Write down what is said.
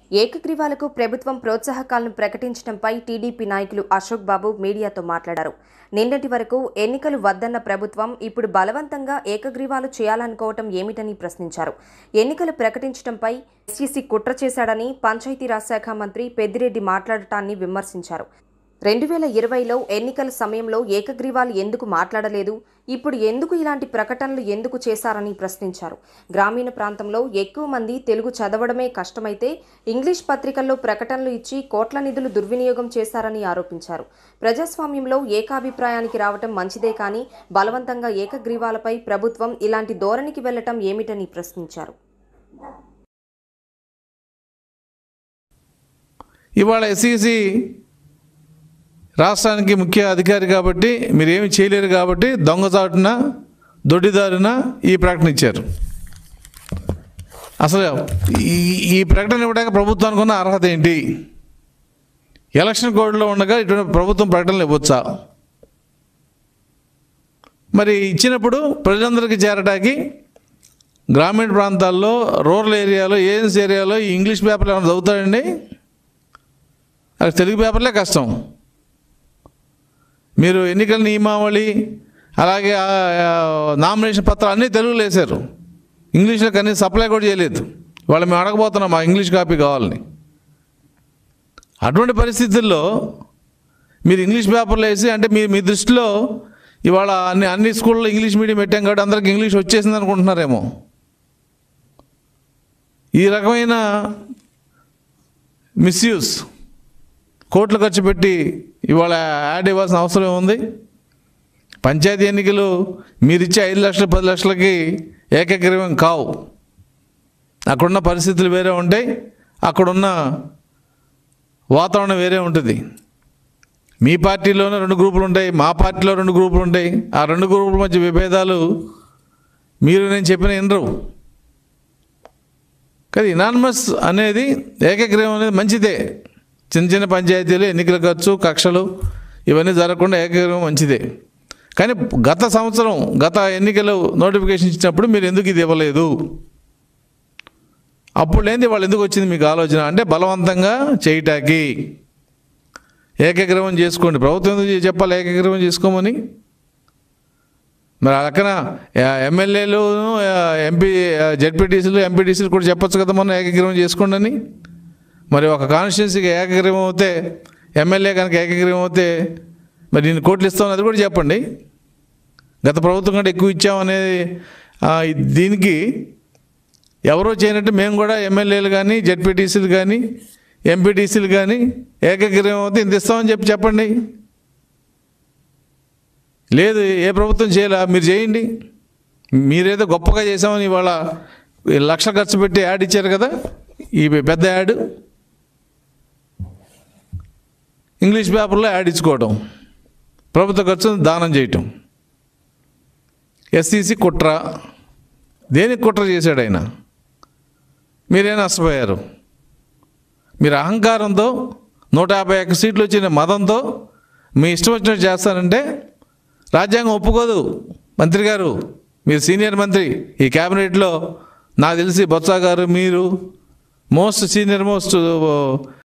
ఏకగ్రీవాలకు ప్రభుత్వం ప్రోత్సాహకాలను ప్రకటించడంపై టీడీపీ నాయకులు అశోక్ బాబు మీడియాతో మాట్లాడారు నిన్నటి వరకు ఎన్నికలు వద్దన్న ప్రభుత్వం ఇప్పుడు బలవంతంగా ఏకగ్రీవాలు చేయాలనుకోవటం ఏమిటని ప్రశ్నించారు ఎన్నికలు ప్రకటించడంపై ఎస్ఈసీ కుట్ర చేశాడని పంచాయతీరాజ్ శాఖ మంత్రి పెద్దిరెడ్డి మాట్లాడటాన్ని విమర్శించారు రెండు వేల ఇరవైలో ఎన్నికల సమయంలో ఏకగ్రీవాలు ఎందుకు మాట్లాడలేదు ఇప్పుడు ఎందుకు ఇలాంటి ప్రకటనలు ఎందుకు చేశారని ప్రశ్నించారు గ్రామీణ ప్రాంతంలో ఎక్కువ మంది తెలుగు చదవడమే కష్టమైతే ఇంగ్లీష్ పత్రికల్లో ప్రకటనలు ఇచ్చి కోట్ల నిధులు దుర్వినియోగం చేశారని ఆరోపించారు ప్రజాస్వామ్యంలో ఏకాభిప్రాయానికి రావటం మంచిదే కానీ బలవంతంగా ఏకగ్రీవాలపై ప్రభుత్వం ఇలాంటి ధోరణికి వెళ్లటం ఏమిటని ప్రశ్నించారు ఇవాళ ఎస్ఈసి రాష్ట్రానికి ముఖ్య అధికారి కాబట్టి మీరేమి చేయలేరు కాబట్టి దొంగచాటున దొడ్డిదారున ఈ ప్రకటన ఇచ్చారు అసలు ఈ ఈ ప్రకటన ఇవ్వడానికి ప్రభుత్వానికి ఉన్న అర్హత ఏంటి ఎలక్షన్ కోడ్లో ఉండగా ఇటువంటి ప్రభుత్వం ప్రకటనలు ఇవ్వచ్చా మరి ఇచ్చినప్పుడు ప్రజలందరికీ చేరడానికి గ్రామీణ ప్రాంతాల్లో రూరల్ ఏరియాలో ఏజెన్స్ ఏరియాలో ఈ ఇంగ్లీష్ పేపర్లు ఏమైనా చదువుతాడండి అది తెలుగు పేపర్లే కష్టం మీరు ఎన్నికల నియమావళి అలాగే ఆ, ఆ, నామినేషన్ పత్రాలు అన్నీ తెలుగులో వేశారు ఇంగ్లీష్లో కనీసం సప్లై కూడా చేయలేదు వాళ్ళు మేము అడగబోతున్నాం మా ఇంగ్లీష్ కాపీ కావాలని అటువంటి పరిస్థితుల్లో మీరు ఇంగ్లీష్ పేపర్లో వేసి అంటే మీ మీ దృష్టిలో ఇవాళ అన్ని అన్ని స్కూల్లో ఇంగ్లీష్ మీడియం పెట్టాం కాబట్టి అందరికి ఇంగ్లీష్ వచ్చేసింది అనుకుంటున్నారేమో ఈ రకమైన మిస్యూస్ కోట్లు ఖర్చు పెట్టి ఇవాళ యాడ్ ఇవ్వాల్సిన అవసరం ఏముంది పంచాయతీ ఎన్నికలు మీరిచ్చే ఐదు లక్షలు పది లక్షలకి ఏకగ్రీవం కావు అక్కడున్న పరిస్థితులు వేరే ఉంటాయి అక్కడున్న వాతావరణం వేరే ఉంటుంది మీ పార్టీలోనే రెండు గ్రూపులు ఉంటాయి మా పార్టీలో రెండు గ్రూపులు ఉంటాయి ఆ రెండు గ్రూపుల మధ్య విభేదాలు మీరు నేను చెప్పిన వినరు కానీ ఇనానమస్ అనేది ఏకగ్రీవం అనేది మంచిదే చిన్న చిన్న పంచాయతీలు ఎన్నికల ఖర్చు కక్షలు ఇవన్నీ జరగకుండా ఏకగ్రీవం మంచిదే కానీ గత సంవత్సరం గత ఎన్నికలు నోటిఫికేషన్ ఇచ్చినప్పుడు మీరు ఎందుకు ఇది ఇవ్వలేదు అప్పుడు లేనిది వాళ్ళు ఎందుకు వచ్చింది మీకు ఆలోచన అంటే బలవంతంగా చేయటానికి ఏకగ్రీవం చేసుకోండి ప్రభుత్వం ఎందుకు చెప్పాలి ఏకగ్రీవం చేసుకోమని మరి ఆ లెక్కన ఎమ్మెల్యేలు ఎంపీ జెడ్పీటీసీలు ఎంపీటీసీలు కూడా చెప్పొచ్చు కదా మొన్న ఏకగ్రీవం చేసుకోండి అని మరి ఒక కాన్స్టిట్యున్సీకి ఏకగ్రీవం అవుతే ఎమ్మెల్యే కనుక ఏకగ్రీవం అవుతే మరి నేను కోట్లు ఇస్తామని అది కూడా చెప్పండి గత ప్రభుత్వం కంటే ఎక్కువ ఇచ్చామనేది ఆ, దీనికి ఎవరో చేయనట్టు మేము కూడా ఎమ్మెల్యేలు కానీ జెడ్పీటీసీలు కానీ ఎంపీటీసీలు కానీ ఏకగ్రీవం అవుతే ఇంత ఇస్తామని చెప్పి చెప్పండి లేదు ఏ ప్రభుత్వం చేయాలా మీరు చేయండి మీరేదో గొప్పగా చేసామని ఇవాళ లక్ష ఖర్చు పెట్టి యాడ్ ఇచ్చారు కదా ఈ పెద్ద యాడ్ ఇంగ్లీష్ పేపర్లో యాడ్ ఇచ్చుకోవడం ప్రభుత్వ ఖర్చును దానం చేయటం ఎస్సీసీ కుట్ర దేనికి కుట్ర చేశాడు ఆయన మీరే నష్టపోయారు మీరు అహంకారంతో నూట యాభై ఒక్క సీట్లు వచ్చిన మదంతో మీ ఇష్టం వచ్చినట్టు చేస్తారంటే రాజ్యాంగం ఒప్పుకోదు మంత్రి గారు మీరు సీనియర్ మంత్రి ఈ క్యాబినెట్లో నాకు తెలిసి బొత్స గారు మీరు మోస్ట్ సీనియర్ మోస్ట్